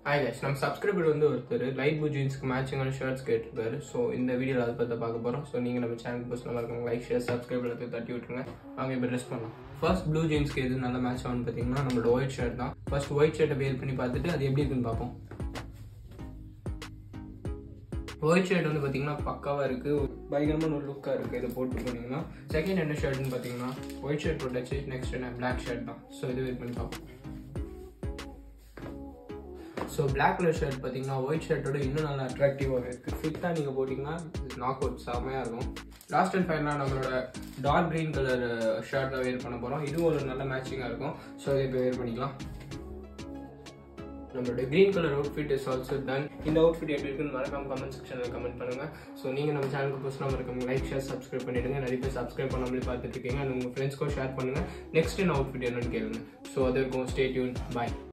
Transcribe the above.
hi guys நம்ம subscriber வந்து ஒருத்தர் லைட் ப்ளூ ஜீன்ஸ்க்கு மேட்சிங்கான ஷர்ட்ஸ் கேட்டிருக்காரு ஸோ இந்த வீடியோவில் அதை பற்றி பார்க்க போகிறோம் ஸோ நீங்கள் நம்ம சேனல் போஸ்ட் நல்லா இருக்காங்க லைக் ஷேர் சப்ஸ்கிரைப் எல்லாத்தையும் தட்டி விட்டுருங்க வாங்க இப்போ ட்ரெஸ் பண்ணலாம் ஃபர்ஸ்ட் ப்ளூ ஜீன்ஸ்க்கு எது நல்ல மேட்ச் ஆகும்னு பார்த்தீங்கன்னா நம்மளோட ஒயிட் ஷர்ட் தான் ஃபர்ஸ்ட் ஒயிட் ஷர்ட்டை வேர் பண்ணி பார்த்துட்டு அது எப்படி இருக்குன்னு பார்ப்போம் ஒயிட் ஷர்ட் வந்து பார்த்தீங்கன்னா பக்காவாக இருக்குது பயங்கரமான ஒரு லுக்காக இருக்குது இதை போட்டு போனீங்கன்னா செகண்ட் என்ன ஷர்ட்னு பார்த்தீங்கன்னா ஒயிட் ஷர்ட் போட்டாச்சு நெக்ஸ்ட் என்ன பிளாக் ஷர்ட் தான் ஸோ இது வேர் பண்ணி பார்ப்போம் ஸோ பிளாக் கலர் ஷர்ட் பார்த்தீங்கன்னா ஒயிட் ஷர்ட்டோட இன்னும் நல்லா அட்ராக்டிவாக இருக்குது ஃபிட்டாக நீங்கள் போட்டிங்கன்னா நாக் அவுட் செம்மையாக இருக்கும் லாஸ்ட் அண்ட் ஃபைனலாக நம்மளோட டார்க் க்ரீன் கலர் ஷர்ட் தான் வேர் பண்ண போகிறோம் இதுவும் ஒரு நல்ல மேட்சிங்காக இருக்கும் ஸோ இதை இப்போ வேர் பண்ணிக்கலாம் நம்மளோட green colour outfit is also done இந்த அவுட்ஃபிட் எப்படி இருக்குன்னு மறக்காம கமெண்ட் செக்ஷனில் கமெண்ட் பண்ணுங்க ஸோ நீங்கள் நம்ம சேனலுக்கு புதுசாக மறக்காம லைக் ஷேர் சப்ஸ்கிரைப் பண்ணிடுங்க நிறைய பேர் சப்ஸ்கிரைப் பண்ணாமலே பார்த்துட்டு இருக்கீங்க அது உங்கள் ஃப்ரெண்ட்ஸ்க்கும் ஷேர் பண்ணுங்க நெக்ஸ்ட் என்ன அவுட்ஃபிட் என்னன்னு கேளுங்க ஸோ அது இருக்கும் ஸ்டே டியூன் பாய்